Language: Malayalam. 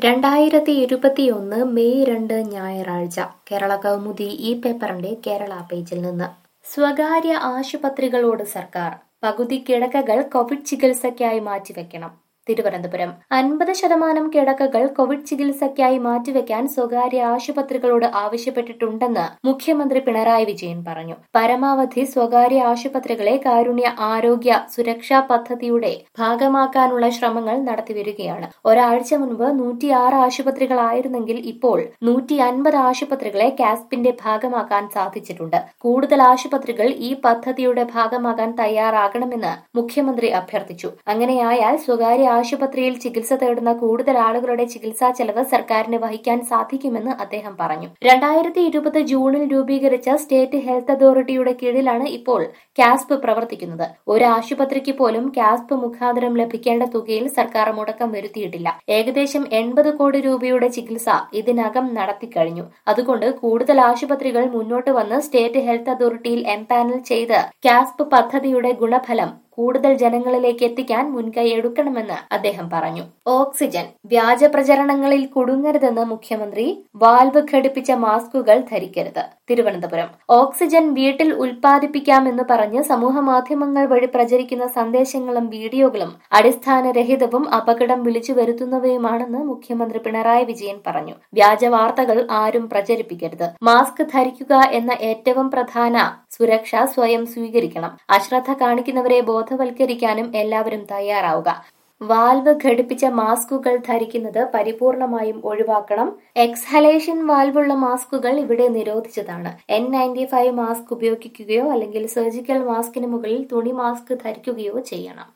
രണ്ടായിരത്തി ഇരുപത്തിയൊന്ന് മെയ് രണ്ട് ഞായറാഴ്ച കേരള കൗമുദി ഈ പേപ്പറിന്റെ കേരള പേജിൽ നിന്ന് സ്വകാര്യ ആശുപത്രികളോട് സർക്കാർ പകുതി കിടക്കകൾ കോവിഡ് ചികിത്സയ്ക്കായി മാറ്റിവെക്കണം തിരുവനന്തപുരം അൻപത് ശതമാനം കിടക്കകൾ കോവിഡ് ചികിത്സയ്ക്കായി മാറ്റിവെക്കാൻ സ്വകാര്യ ആശുപത്രികളോട് ആവശ്യപ്പെട്ടിട്ടുണ്ടെന്ന് മുഖ്യമന്ത്രി പിണറായി വിജയൻ പറഞ്ഞു പരമാവധി സ്വകാര്യ ആശുപത്രികളെ കാരുണ്യ ആരോഗ്യ സുരക്ഷാ പദ്ധതിയുടെ ഭാഗമാക്കാനുള്ള ശ്രമങ്ങൾ നടത്തിവരികയാണ് ഒരാഴ്ച മുൻപ് നൂറ്റിയാറ് ആശുപത്രികളായിരുന്നെങ്കിൽ ഇപ്പോൾ നൂറ്റി അൻപത് ആശുപത്രികളെ കാസ്പിന്റെ ഭാഗമാക്കാൻ സാധിച്ചിട്ടുണ്ട് കൂടുതൽ ആശുപത്രികൾ ഈ പദ്ധതിയുടെ ഭാഗമാകാൻ തയ്യാറാകണമെന്ന് മുഖ്യമന്ത്രി അഭ്യർത്ഥിച്ചു അങ്ങനെയായാൽ സ്വകാര്യ ആശുപത്രിയിൽ ചികിത്സ തേടുന്ന കൂടുതൽ ആളുകളുടെ ചികിത്സാ ചെലവ് സർക്കാരിന് വഹിക്കാൻ സാധിക്കുമെന്ന് അദ്ദേഹം പറഞ്ഞു രണ്ടായിരത്തി ഇരുപത് ജൂണിൽ രൂപീകരിച്ച സ്റ്റേറ്റ് ഹെൽത്ത് അതോറിറ്റിയുടെ കീഴിലാണ് ഇപ്പോൾ കാസ്പ് പ്രവർത്തിക്കുന്നത് ഒരു ആശുപത്രിക്ക് പോലും കാസ്പ് മുഖാന്തരം ലഭിക്കേണ്ട തുകയിൽ സർക്കാർ മുടക്കം വരുത്തിയിട്ടില്ല ഏകദേശം എൺപത് കോടി രൂപയുടെ ചികിത്സ ഇതിനകം നടത്തിക്കഴിഞ്ഞു അതുകൊണ്ട് കൂടുതൽ ആശുപത്രികൾ മുന്നോട്ട് വന്ന് സ്റ്റേറ്റ് ഹെൽത്ത് അതോറിറ്റിയിൽ എംപാനൽ ചെയ്ത് കാസ്പ് പദ്ധതിയുടെ ഗുണഫലം കൂടുതൽ ജനങ്ങളിലേക്ക് എത്തിക്കാൻ മുൻകൈ എടുക്കണമെന്ന് അദ്ദേഹം പറഞ്ഞു ഓക്സിജൻ വ്യാജ പ്രചരണങ്ങളിൽ കുടുങ്ങരുതെന്ന് മുഖ്യമന്ത്രി വാൽവ് ഘടിപ്പിച്ച മാസ്കുകൾ ധരിക്കരുത് തിരുവനന്തപുരം ഓക്സിജൻ വീട്ടിൽ ഉൽപ്പാദിപ്പിക്കാമെന്ന് പറഞ്ഞ് സമൂഹ മാധ്യമങ്ങൾ വഴി പ്രചരിക്കുന്ന സന്ദേശങ്ങളും വീഡിയോകളും അടിസ്ഥാനരഹിതവും അപകടം വിളിച്ചു വരുത്തുന്നവയുമാണെന്ന് മുഖ്യമന്ത്രി പിണറായി വിജയൻ പറഞ്ഞു വ്യാജ വാർത്തകൾ ആരും പ്രചരിപ്പിക്കരുത് മാസ്ക് ധരിക്കുക എന്ന ഏറ്റവും പ്രധാന സുരക്ഷ സ്വയം സ്വീകരിക്കണം അശ്രദ്ധ കാണിക്കുന്നവരെ ബോധവൽക്കരിക്കാനും എല്ലാവരും തയ്യാറാവുക വാൽവ് ഘടിപ്പിച്ച മാസ്കുകൾ ധരിക്കുന്നത് പരിപൂർണമായും ഒഴിവാക്കണം എക്സ്ഹലേഷൻ വാൽവുള്ള മാസ്കുകൾ ഇവിടെ നിരോധിച്ചതാണ് എൻ നയൻറ്റി ഫൈവ് മാസ്ക് ഉപയോഗിക്കുകയോ അല്ലെങ്കിൽ സർജിക്കൽ മാസ്കിന് മുകളിൽ തുണി മാസ്ക് ധരിക്കുകയോ ചെയ്യണം